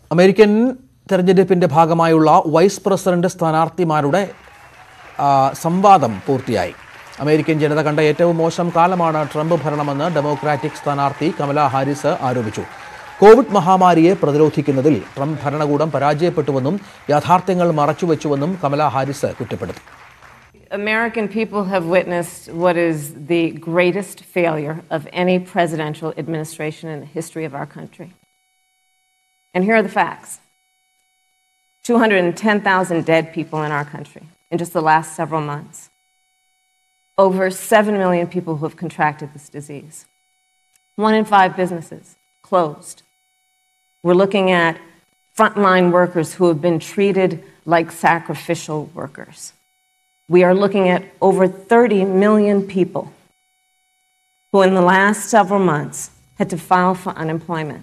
American തെരഞ്ഞെടുപ്പിന്റെ ഭാഗമായുള്ള vice president സ്ഥാനാർത്ഥിമാരുടെ ആ, സംവാദം പൂർത്തിയായി അമേരിക്കൻ ജനത കണ്ട ഏറ്റവും മോശം കാലമാണ് ട്രംപ് ഭരണമെന്ന് ഡെമോക്രാറ്റിക് സ്ഥാനാർത്ഥി കമല ഹാരിസ് ആരോപിച്ചു കോവിഡ് മഹാമാരിയെ പ്രതിരോധിക്കുന്നതിൽ ട്രംപ് ഭരണകൂടം പരാജയപ്പെട്ടുവെന്നും യാഥാർത്ഥ്യങ്ങൾ മറച്ചുവെച്ചുവെന്നും കമല ഹാരിസ് കുറ്റപ്പെടുത്തി American people have witnessed what is the greatest failure of any presidential administration in the history of our country. And here are the facts 210,000 dead people in our country in just the last several months. Over 7 million people who have contracted this disease. One in five businesses closed. We're looking at frontline workers who have been treated like sacrificial workers. We are looking at over 30 million people who, in the last several months, had to file for unemployment.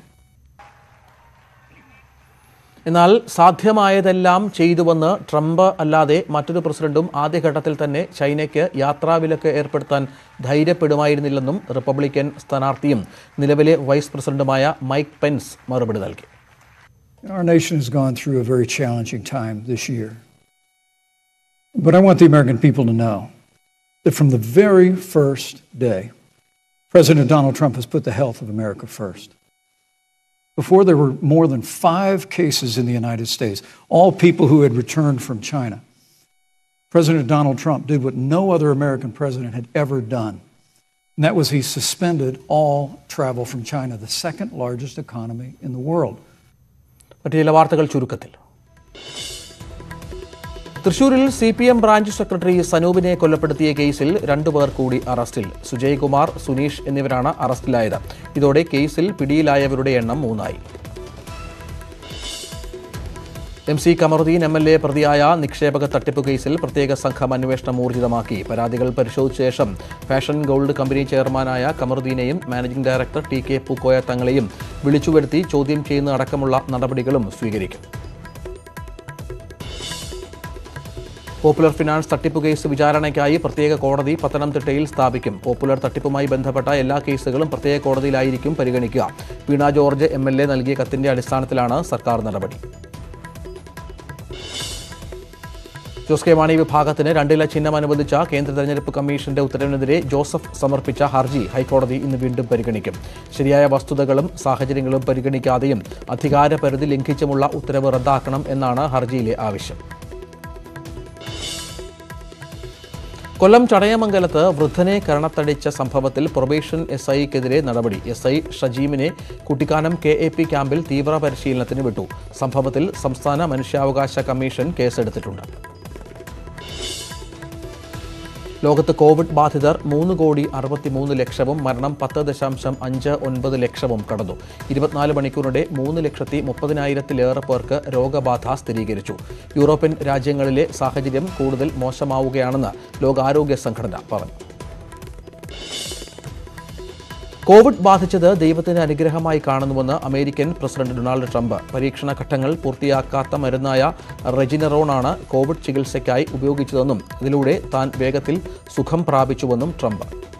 എന്നാൽ സാധ്യമായതെല്ലാം ചെയ്തുവെന്ന് Trump അല്ലാതെ മറ്റൊരു പ്രസിഡന്റും ആദ്യഘട്ടത്തിൽ തന്നെ ചൈനയ്ക്ക് യാത്രാവിലക്ക് ഏർപ്പെടുത്താൻ ധൈര്യപ്പെടുമായിരുന്നില്ലെന്നും Republican സ്ഥാനാർത്ഥിയും നിലവിലെ വൈസ് പ്രസിഡന്റുമായ മൈക്ക് പെൻസ് മറുപടി നൽകി Our nation has gone through a very challenging time this year. But I want the American people to know that from the very first day, President Donald Trump has put the health of America first. Before there were more than five cases in the United States, all people who had returned from China. President Donald Trump did what no other American president had ever done. And that was he suspended all travel from China, the second largest economy in the world. മറ്റു ചില വാർത്തകൾ ചുരുക്കത്തിൽ തൃശൂരിൽ C P M branch secretary സനൂപിനെ കൊലപ്പെടുത്തിയ കേസിൽ രണ്ടുപേർ കൂടി അറസ്റ്റിൽ സുജയ് കുമാർ സുനീഷ് എന്നിവരാണ് അറസ്റ്റിലായത് ഇതോടെ കേസിൽ പിടിയിലായവരുടെ എണ്ണം മൂന്നായി M C Kamaruddin M L A പ്രതിയായ നിക്ഷേപക തട്ടിപ്പ് കേസിൽ പ്രത്യേക സംഘം അന്വേഷണം ഊർജിതമാക്കി പരാതികൾ പരിശോധിച്ച ശേഷം ഫാഷൻ ഗോൾഡ് കമ്പനി ചെയർമാനായ കമറുദ്ദീനെയും managing director T K Pookoya തങ്ങളെയും വിളിച്ചുവരുത്തി ചോദ്യം ചെയ്യുന്ന അടക്കമുള്ള നടപടികളും സ്വീകരിക്കും പോപ്പുലർ ഫിനാൻസ് തട്ടിപ്പ് കേസ് വിചാരണയ്ക്കായി പ്രത്യേക കോടതി പത്തനംതിട്ടയിൽ സ്ഥാപിക്കും പോപ്പുലർ തട്ടിപ്പുമായി ബന്ധപ്പെട്ട എല്ലാ കേസുകളും പ്രത്യേക കോടതിയിലായിരിക്കും പരിഗണിക്കുക Veena George M L A നൽകിയ കത്തിന്റെ അടിസ്ഥാനത്തിലാണ് സർക്കാർ നടപടി ജോസ് കെ മാണി വിഭാഗത്തിന് രണ്ടില ചിഹ്നം അനുവദിച്ച കേന്ദ്ര തെരഞ്ഞെടുപ്പ് കമ്മീഷന്റെ ഉത്തരവിനെതിരെ ജോസഫ് സമർപ്പിച്ച ഹർജി ഹൈക്കോടതി ഇന്ന് വീണ്ടും പരിഗണിക്കും ശരിയായ വസ്തുതകളും സാഹചര്യങ്ങളും പരിഗണിക്കാതെയും അധികാര പരിധി ലംഘിച്ചുമുള്ള ഉത്തരവ് റദ്ദാക്കണം എന്നാണ് ഹർജിയിലെ ആവശ്യം കൊല്ലം ചടയമംഗലത്ത് വൃദ്ധനെ കരണത്തടിച്ച സംഭവത്തിൽ പ്രൊബേഷൻ എസ് ഐക്കെതിരെ നടപടി എസ് ഐ ഷജീമിനെ കുട്ടിക്കാനം കെ എ പി ക്യാമ്പിൽ തീവ്ര പരിശീലനത്തിന് വിട്ടു സംഭവത്തിൽ സംസ്ഥാന മനുഷ്യാവകാശ കമ്മീഷൻ കേസെടുത്തിട്ടുണ്ട് ലോകത്ത് കോവിഡ് ബാധിതർ മൂന്ന് കോടി അറുപത്തിമൂന്ന് ലക്ഷവും മരണം പത്ത് ദശാംശം അഞ്ച് ഒൻപത് ലക്ഷവും കടന്നു ഇരുപത്തിനാല് മണിക്കൂറിടെ മൂന്ന് ലക്ഷത്തി മുപ്പതിനായിരത്തിലേറെ പേർക്ക് രോഗബാധ സ്ഥിരീകരിച്ചു യൂറോപ്യൻ രാജ്യങ്ങളിലെ സാഹചര്യം കൂടുതൽ മോശമാവുകയാണെന്ന് ലോകാരോഗ്യ സംഘടന പറഞ്ഞു കോവിഡ് ബാധിച്ചത് ദൈവത്തിന്റെ അനുഗ്രഹമായി കാണുന്നുവെന്ന് അമേരിക്കൻ പ്രസിഡന്റ് ഡൊണാൾഡ് ട്രംപ് പരീക്ഷണ ഘട്ടങ്ങൾ പൂർത്തിയാക്കാത്ത മരുന്നായ റെജിനറോണാണ് കോവിഡ് ചികിത്സയ്ക്കായി ഉപയോഗിച്ചതെന്നും ഇതിലൂടെ താൻ വേഗത്തിൽ സുഖം പ്രാപിച്ചുവെന്നും ട്രംപ്